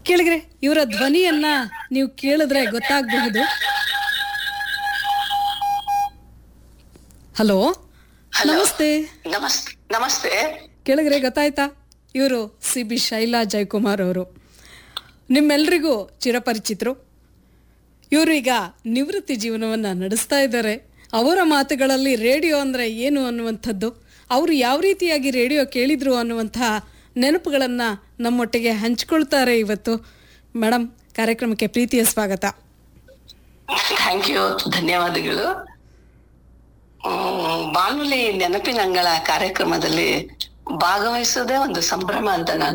ಕೇಳಿದ್ರೆ ಇವರ ಧ್ವನಿಯನ್ನ ನೀವು ಕೇಳಿದ್ರೆ ಗೊತ್ತಾಗಬಹುದು ಹಲೋ Hello. ನಮಸ್ತೆ ನಮಸ್ತೆ ನಮಸ್ತೆ ಕೇಳಿದ್ರೆ ಗೊತ್ತಾಯ್ತಾ ಇವರು ಸಿ ಬಿ ಶೈಲಾ ಜಯಕುಮಾರ್ ಅವರು ನಿಮ್ಮೆಲ್ರಿಗೂ ಚಿರಪರಿಚಿತರು ಇವರು ಈಗ ನಿವೃತ್ತಿ ಜೀವನವನ್ನು ನಡೆಸ್ತಾ ಇದ್ದಾರೆ ಅವರ ಮಾತುಗಳಲ್ಲಿ ರೇಡಿಯೋ ಅಂದರೆ ಏನು ಅನ್ನುವಂಥದ್ದು ಅವರು ಯಾವ ರೀತಿಯಾಗಿ ರೇಡಿಯೋ ಕೇಳಿದ್ರು ಅನ್ನುವಂತಹ ನೆನಪುಗಳನ್ನು ನಮ್ಮೊಟ್ಟಿಗೆ ಹಂಚ್ಕೊಳ್ತಾರೆ ಇವತ್ತು ಮೇಡಮ್ ಕಾರ್ಯಕ್ರಮಕ್ಕೆ ಪ್ರೀತಿಯ ಸ್ವಾಗತ ಥ್ಯಾಂಕ್ ಯು ಧನ್ಯವಾದಗಳು ಹ್ಮ್, ಬಾನುಲಿ ನೆನಪಿನಂಗಳ ಕಾರ್ಯಕ್ರಮದಲ್ಲಿ ಭಾಗವಹಿಸೋದೇ ಒಂದು ಸಂಭ್ರಮ ಅಂತ ನಾನು